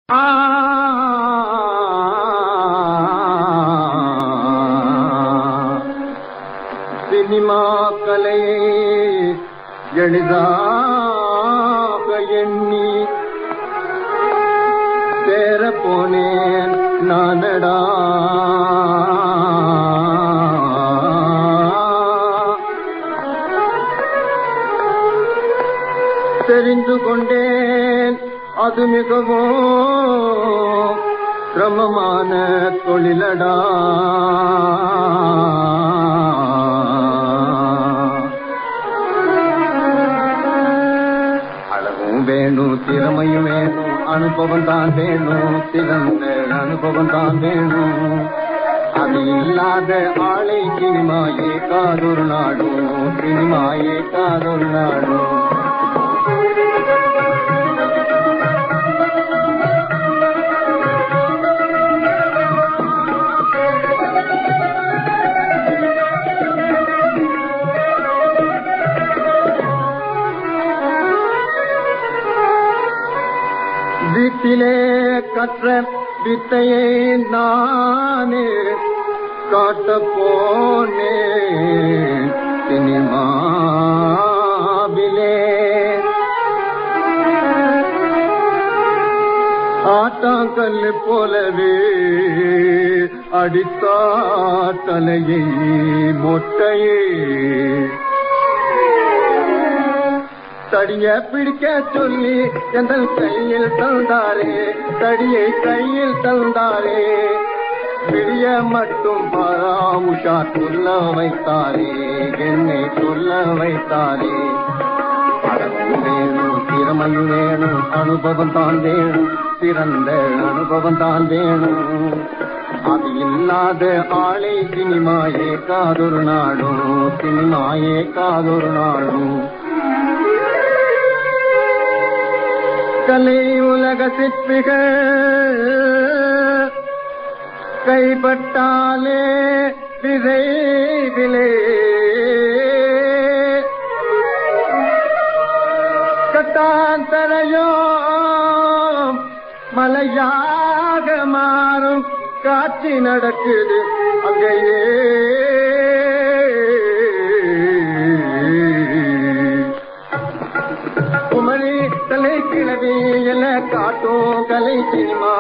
cinema கலையை எளிதாக எண்ணி சேர போனேன் நானடா தெரிந்து கொண்டேன் அது மிகவும் சிரமமான தொழிலடா அழகும் வேணும் திறமையும் வேணும் அனுபவம் தான் வேணும் சிறந்த அனுபவம் தான் வேணும் அது இல்லாத ஆளை சினிமாயே காதொரு நாடும் சினிமாயே காதொரு நாடும் வீட்டிலே கற்ற வித்தையை நானே காட்ட போனேன் சினிமாவிலே ஆட்டாங்கல் போலவே அடித்தா தலையை மொட்டையே தடிய பிடிக்க சொல்லி எங்கள் கையில் தந்தாரே தடியை கையில் தந்தாரே பிடிய மட்டும் பாரா உஷா சொல்ல வைத்தாரே என்னை சொல்ல வைத்தாரே அழகும் வேணும் திறமையும் வேணும் அனுபவம் தான் வேணும் சிறந்த அனுபவம் தான் வேணும் அது இல்லாத ஆளை சினிமாயே காதொரு நாடும் சினிமாயே காதொரு நாடும் கலை உலக சிற்பிகள் கைப்பட்டாலே விரைவிலே கட்டாந்தரையோ மலையாக மாறும் காட்சி நடக்குது அங்கேயே குமரி தலை கிழவி என காட்டும் கலை சினிமா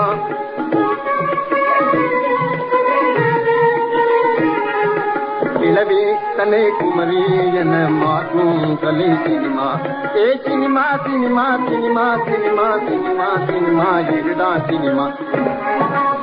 கிழவி தலை குமரி என மாற்றும் கலை சினிமா ஏ cinema cinema cinema cinema cinema cinema இதுதான் சினிமா